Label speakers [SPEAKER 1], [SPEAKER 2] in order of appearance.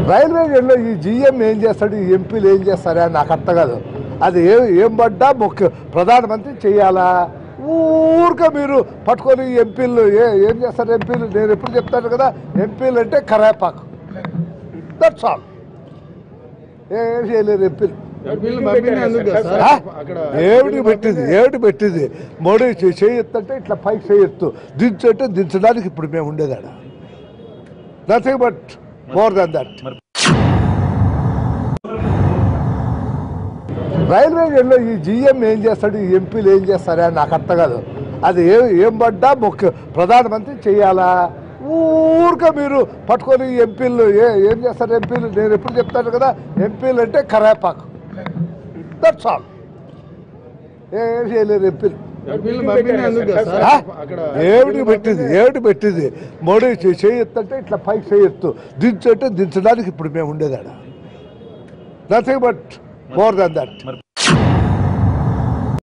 [SPEAKER 1] Railway జోన్లో ఈ GM ఏం చేస్తాడు ఈ ఎంపీలు ఏం చేస్తారా అని నాకు అర్థం కాదు అది ఏ ఏం పడ్డా ముఖ్య ప్రధానమంత్రి చేయాలా ఊరికే మీరు పట్టుకొని ఎంపీలు ఏ ఏం చేస్తారు ఎంపీలు నేను ఎప్పుడు చెప్తాను కదా ఎంపీలు అంటే కరాపాకు దట్స్ ఆల్ ఏం చేయలేరు ఎంపీలు
[SPEAKER 2] ఎంపీలు పంపినందుకు కదా సార్
[SPEAKER 1] ఆ?
[SPEAKER 2] అక్కడ
[SPEAKER 1] ఏమిటి పెట్టింది ఏమిటి పెట్టింది మోడీ చే- చేయొత్తంటే ఇట్లా పైకి చేయొత్తు దించంటే దించడానికి ఇప్పుడు మేము ఉండేదాడ nothing but more than that railway జోన్లో ఈ జీఎం ఏం చేస్తాడు ఈ ఎంపీలు ఏం చేస్తారా అని నాకు అర్థం కాదు అది ఏ ఏం పడ్డా ముఖ్య ప్రధానమంత్రి చేయాలా ఊరికే మీరు పట్టుకొని ఎంపీలు ఏ ఏం చేస్తారు ఎంపీలు నేను ఎప్పుడు చెప్తాను కదా ఎంపీలు అంటే కరాపాకు దట్స్ ఆల్ ఏం చేయలేరు ఎంపీలు
[SPEAKER 2] ఎంపీలు పంపినందుకు కదా సార్
[SPEAKER 1] ఆ?
[SPEAKER 2] అక్కడ
[SPEAKER 1] ఏమిటి పెట్టింది ఏమిటి పెట్టింది మోడీ చే- చేయొత్తంటే ఇట్లా పైకి చేయొత్తు దించంటే దించడానికి ఇప్పుడు మేము ఉండేదాడ nothing but more than that